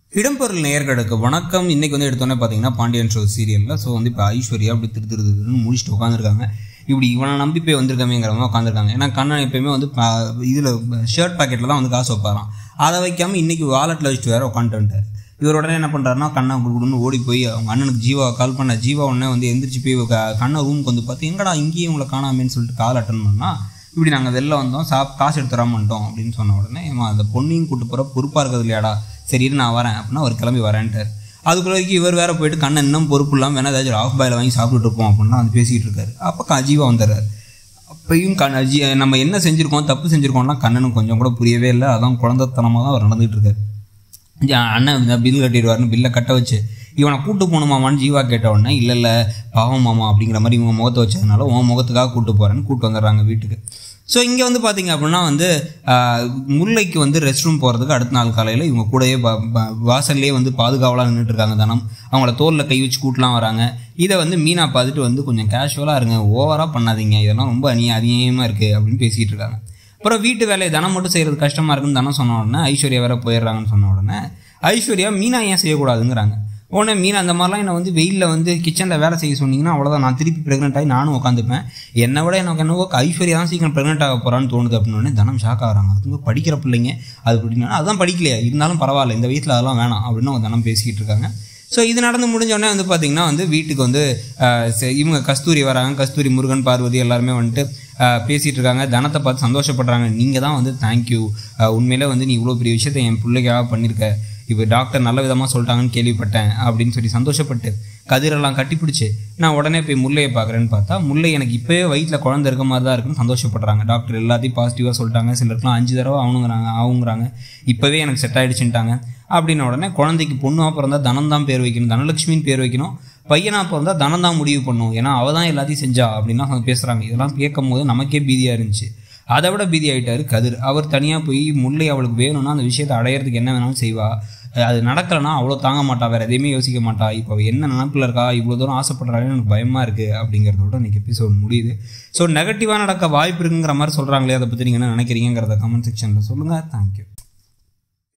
இடம்பொருள் நேயர்களுக்கு வணக்கம் இன்னைக்கு வந்து எடுத்தோன்னே பார்த்தீங்கன்னா பாண்டியன் ஷோ சீரியலில் ஸோ வந்து இப்போ ஐஸ்வர்யா அப்படி திரு திரு திருன்னு முடிச்சுட்டு உட்காந்துருக்காங்க இப்படி இவனை நம்பி போய் வந்திருக்கமேங்கிறவங்க உட்காந்துருக்காங்க ஏன்னா கண்ணன் எப்பயுமே வந்து இதில் ஷர்ட் பாக்கெட்டில் தான் வந்து காசு வைப்பாராம் அதை வைக்காம இன்னைக்கு வாலெட்டில் வச்சுட்டு வேற உட்காந்துட்டு வந்துட்டார் இவர் உடனே என்ன பண்ணுறாருன்னா கண்ணை கொடுக்கணும்னு ஓடி போய் அவங்க அண்ணனுக்கு ஜீவா கால் பண்ண ஜீவா உடனே வந்து எந்திரிச்சு போய் க- கண்ணை ரூமுக்கு வந்து பார்த்து எங்கடா இங்கேயும் உங்களை காணாமேன்னு சொல்லிட்டு கால் அட்டன் பண்ணா இப்படி நாங்கள் வெளில வந்தோம் சாப் காசு எடுத்து தராம வந்துட்டோம் அப்படின்னு சொன்ன உடனே ஏமா அந்த பொண்ணையும் கூட்டு போகிற பொறுப்பாக இருக்கிறது இல்லையாடா சரி இரு நான் வரேன் அப்படின்னா அவர் கிளம்பி வரேன்ட்டார் அதுக்குள்ள வரைக்கும் இவர் வேற போயிட்டு கண்ணை இன்னும் பொறுப்பு இல்லாமல் வேணா ஏதாச்சும் ஆஃப் பாயில் வாங்கி சாப்பிட்டுட்டு இருப்போம் அப்படின்னா வந்து பேசிக்கிட்டு இருக்காரு அப்போ க- ஜீவா வந்துடுறாரு அப்பயும் கண் ஜி நம்ம என்ன செஞ்சுருக்கோம் தப்பு செஞ்சுருக்கோம்னா கண்ணனுக்கு கொஞ்சம் கூட புரியவே இல்லை அதான் குழந்தைத்தனமாக தான் அவர் நடந்துகிட்டு இருக்காரு ஜி, அண்ணன் இந்த பில் கட்டிடுவாருன்னு பில்லை கட்ட வச்சு இவனை கூட்டு போகணுமாமான்னு ஜீவா கேட்ட உடனே இல்லை இல்லை பாவம் மாமா அப்படிங்கிற மாதிரி இவங்க முகத்தை வச்சதுனால உன் முகத்துக்காக கூட்டு போகிறேன்னு கூட்டு வந்துடுறாங்க வீட்டுக்கு ஸோ இங்கே வந்து பார்த்தீங்க அப்படின்னா வந்து ஆஹ், முல்லைக்கு வந்து ரெஸ்ட் ரூம் போகிறதுக்கு அடுத்த நாள் காலையில் இவங்க கூடயே ப- ப- வாசல்லே வந்து பாதுகாவலாக நின்றுட்டு இருக்காங்க தனம் அவங்கள தோலில் கை வச்சு கூட்டலாம் வராங்க இதை வந்து மீனா பார்த்துட்டு வந்து கொஞ்சம் கேஷுவலாக இருங்க ஓவராக பண்ணாதீங்க இதெல்லாம் ரொம்ப அநிய அதிகமாக இருக்குது அப்படின்னு பேசிகிட்டு இருக்காங்க அப்புறம் வீட்டு வேலையை தனம் மட்டும் செய்கிறது கஷ்டமாக இருக்குன்னு தனம் சொன்ன உடனே ஐஸ்வர்யா வேற போயிடுறாங்கன்னு சொன்ன உடனே ஐஸ்வர்யா மீனா ஏன் செய்யக்கூடாதுங்கிறாங்க உடனே மீனா அந்த மாதிரிலாம் என்னை வந்து வெயிலில் வந்து கிச்சனில் வேலை செய்ய சொன்னீங்கன்னா அவ்வளோதான் நான் திருப்பி ப்ரெக்னென்ட் ஆகி நானும் உட்காந்துப்பேன் என்னை விட எனக்கு என்னவோ ஐஸ்வர்யா தான் சீக்கிரம் ப்ரெக்னென்ட் ஆக போகிறான்னு தோணுது அப்படின்னு உடனே தனம் ஷாக் ஆகிறாங்க அதுங்க படிக்கிற பிள்ளைங்க அது அப்படின்னா அதான் படிக்கலையா இருந்தாலும் பரவாயில்ல இந்த வயசில் அதெல்லாம் வேணாம் அப்படின்னு அவங்க தனம் பேசிக்கிட்டு இருக்காங்க ஸோ இது நடந்து முடிஞ்ச உடனே வந்து பார்த்தீங்கன்னா வந்து வீட்டுக்கு வந்து ஆஹ், சரி, இவங்க கஸ்தூரி வராங்க கஸ்தூரி முருகன் பார்வதி எல்லாருமே வந்துட்டு ஆஹ், பேசிட்டு இருக்காங்க தனத்தை பார்த்து சந்தோஷப்படுறாங்க நீங்கள் தான் வந்து தேங்க்யூ உண்மையிலே வந்து நீ இவ்வளோ பெரிய விஷயத்தை என் பிள்ளைக்காக பண்ணியிருக்க இப்போ டாக்டர் நல்ல விதமாக சொல்லிட்டாங்கன்னு கேள்விப்பட்டேன் அப்படின்னு சொல்லி சந்தோஷப்பட்டு கதிரெல்லாம் கட்டிப்பிடிச்சு நான் உடனே போய் முல்லையை பார்க்குறேன்னு பார்த்தா முல்லை எனக்கு இப்போவே வயிற்றில் குழந்தை இருக்க மாதிரி தான் இருக்குன்னு சந்தோஷப்படுறாங்க டாக்டர் எல்லாத்தையும் பாசிட்டிவாக சொல்லிட்டாங்க சிலருக்குலாம் அஞ்சு தடவை அவனுங்கிறாங்க ஆகுங்கிறாங்க இப்போவே எனக்கு செட் ஆகிடுச்சுட்டாங்க அப்படின்ன உடனே குழந்தைக்கு பொண்ணாக பிறந்தா தனம் தான் பேர் வைக்கணும் தனலட்சுமின்னு பேர் வைக்கணும் பையனாக பிறந்தா தனம் தான் முடிவு பண்ணும் ஏன்னா அவள் தான் எல்லாத்தையும் செஞ்சா அப்படின்லாம் பேசுகிறாங்க இதெல்லாம் கேட்கும் போது நமக்கே பீதியாக இருந்துச்சு அதை விட பீதி ஆயிட்டாரு கதிர் அவர் தனியாக போய் முல்லை அவளுக்கு வேணும்னா அந்த விஷயத்தை அடையிறதுக்கு என்ன வேணாலும் செய்வா அது நடக்கலைன்னா அவ்வளோ தாங்க மாட்டா வேறு எதையுமே யோசிக்க மாட்டா இப்போ அவ என்ன நினப்பில் இருக்கா இவ்வளோ தூரம் ஆசைப்படுறாங்கன்னு எனக்கு பயமாக இருக்குது அப்படிங்கிறதோட இன்னைக்கு எபிசோட் முடியுது ஸோ நெகட்டிவாக நடக்க வாய்ப்பு இருக்குங்கிற மாதிரி சொல்கிறாங்களே அதை பற்றி நீங்கள் என்ன நினைக்கிறீங்கிறத கமெண்ட் செக்ஷனில் சொல்லுங்கள் தேங்க்யூ